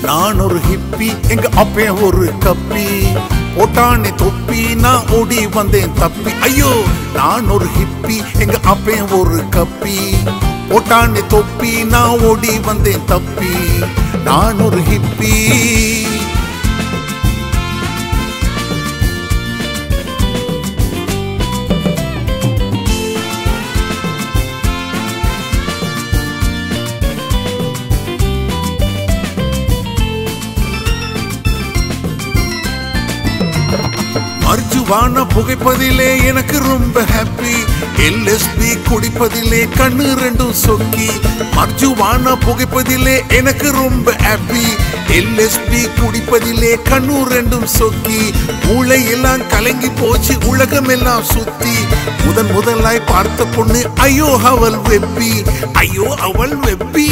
நான் ஒரு ஹிப்பி எங்க அப்பன் ஒரு கப்பி போட்டானே தொப்பி நான் ஓடி வந்தேன் தப்பி ஐயோ நான் ஒரு ஹிப்பி எங்க அப்பன் ஒரு கப்பி போட்டானே தொப்பி நான் ஓடி வந்தேன் தப்பி நான் ஒரு ஹிப்பி மர்ஜுவான புகைப்பதிலே எனக்கு ரொம்ப ஹாப்பி எல்எஸ்பி குடிப்பதிலே கண்ணு ரெண்டும் சொக்கி மர்ஜுவான புகைப்பதிலே எனக்கு ரொம்ப ஹாப்பி எல்எஸ்பி குடிப்பதிலே கண்ணு ரெண்டும் சொக்கி மூளை எல்லாம் கலங்கி போச்சு உலகம் எல்லாம் சுத்தி முதன் முதலாய் பார்த்த பொண்ணு ஐயோ அவள் வெப்பி ஐயோ அவள் வெப்பி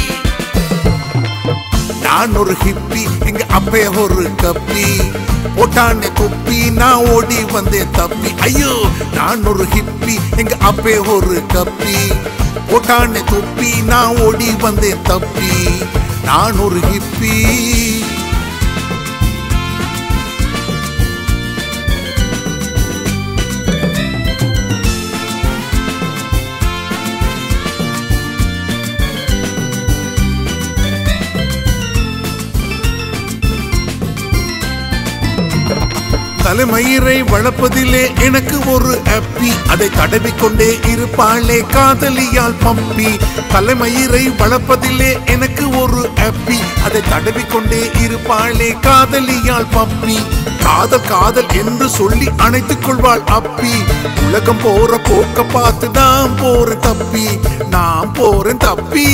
நான் ஒரு ஹிப்பி எங்க அப்பே ஒரு கப்பி போட்டானே தொப்பி நான் ஓடி வந்தேன் தப்பி ஐயோ நான் ஒரு ஹிப்பி எங்க அப்பே ஒரு கப்பி போட்டானே தொப்பி நான் ஓடி வந்தேன் தப்பி நான் ஒரு ஹிப்பி தலைமயிரை வளர்ப்பதிலே எனக்கு ஒரு அப்பி அதை தடவிக்கொண்டே இருப்பாளே காதலியால் பம்பி தலைமயிரை வளர்ப்பதிலே எனக்கு ஒரு அப்பி அதை தடவிக்கொண்டே இருப்பாளே காதலியால் பம்பி காதல் காதல் என்று சொல்லி அணைத்துக் கொள்வாள் அப்பி உலகம் போற போக்க பார்த்து நான் போறேன் தப்பி நான் போறேன் தப்பி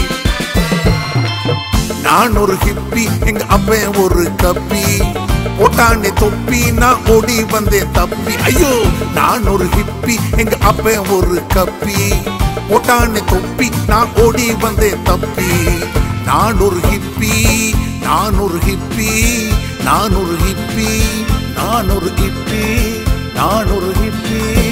நான் ஒரு ஹிப்பி எங்க அப்பன் ஒரு கப்பி போட்டானே தொப்பி நான் ஓடி வந்தேன் தப்பி ஐயோ நான் ஒரு ஹிப்பி எங்க அப்பன் ஒரு கப்பி போட்டானே தொப்பி நான் ஓடி வந்தேன் தப்பி நான் ஒரு ஹிப்பி நான் ஒரு ஹிப்பி நான் ஒரு ஹிப்பி நான் ஒரு ஹிப்பி நான் ஒரு ஹிப்பி